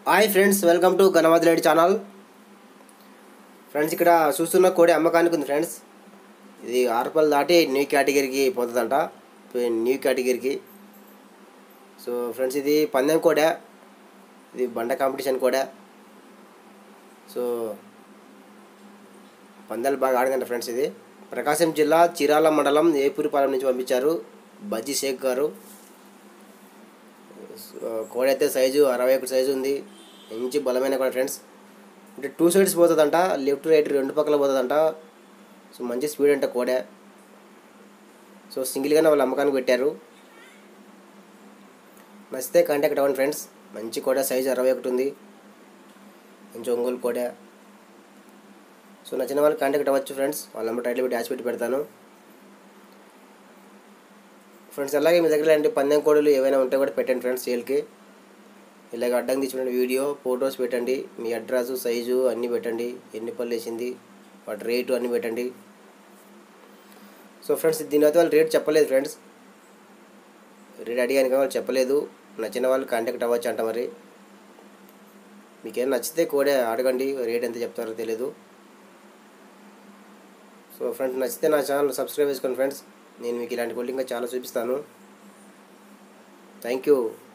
hi friends welcome to Ganapathi Reddy channel friends ఇక్కడ చూస్తున్న కోడి అమ్మకానికి ఉంది ఫ్రెండ్స్ ఇది ఆరు రూపాయలు దాటి న్యూ కేటగిరీకి పోతుందంట న్యూ కేటగిరీకి సో ఫ్రెండ్స్ ఇది పందెం కోడే ఇది బండ కాంపిటీషన్ కోడే సో పందాలు బాగా ఆడిందంట ఫ్రెండ్స్ ఇది ప్రకాశం జిల్లా చీరాల మండలం ఏపూరిపాలెం నుంచి పంపించారు బజ్జీ షేక్ గారు సో, కోడి అయితే సైజు అరవై ఒకటి సైజు ఉంది మంచి బలమైన కోడి ఫ్రెండ్స్ అంటే టూ సైడ్స్ పోతుందంట లెఫ్ట్ రైట్ రెండు పక్కల పోతుందంట సో మంచి స్పీడ్ అంట కోడే సో సింగిల్గానే వాళ్ళు అమ్మకానికి పెట్టారు నచ్చితే కాంటాక్ట్ అవ్వండి ఫ్రెండ్స్ మంచి కోడ సైజు అరవై ఒకటి ఉంది మంచి ఒంగోలు కోడే సో నచ్చిన వాళ్ళు కాంటాక్ట్ అవ్వచ్చు ఫ్రెండ్స్ వాళ్ళ నెంబర్ టైటిల్ పెట్టి యాచ్ పెట్టి పెడతాను ఫ్రెండ్స్ అలాగే మీ దగ్గర ఇలాంటి పందెం కోడలు ఏవైనా ఉంటే కూడా పెట్టండి ఫ్రెండ్స్ సేల్కి ఇలాగ అడ్డం తీసుకున్న వీడియో ఫొటోస్ పెట్టండి మీ అడ్రస్ సైజు అన్నీ పెట్టండి ఎన్ని పళ్ళు వేసింది వాటి రేటు అన్నీ పెట్టండి సో ఫ్రెండ్స్ దీనివల్ల వాళ్ళు రేట్ చెప్పలేదు ఫ్రెండ్స్ రేట్ అడిగాను కానీ వాళ్ళు చెప్పలేదు నచ్చిన వాళ్ళు కాంటాక్ట్ అవ్వచ్చు అంట మరి మీకేం నచ్చితే కూడా అడగండి రేట్ ఎంత చెప్తారో తెలియదు సో ఫ్రెండ్స్ నచ్చితే నా ఛానల్ సబ్స్క్రైబ్ చేసుకోండి ఫ్రెండ్స్ నేను మీకు ఇలాంటి కోల్డ్ ఇంకా చాలా చూపిస్తాను థ్యాంక్ యూ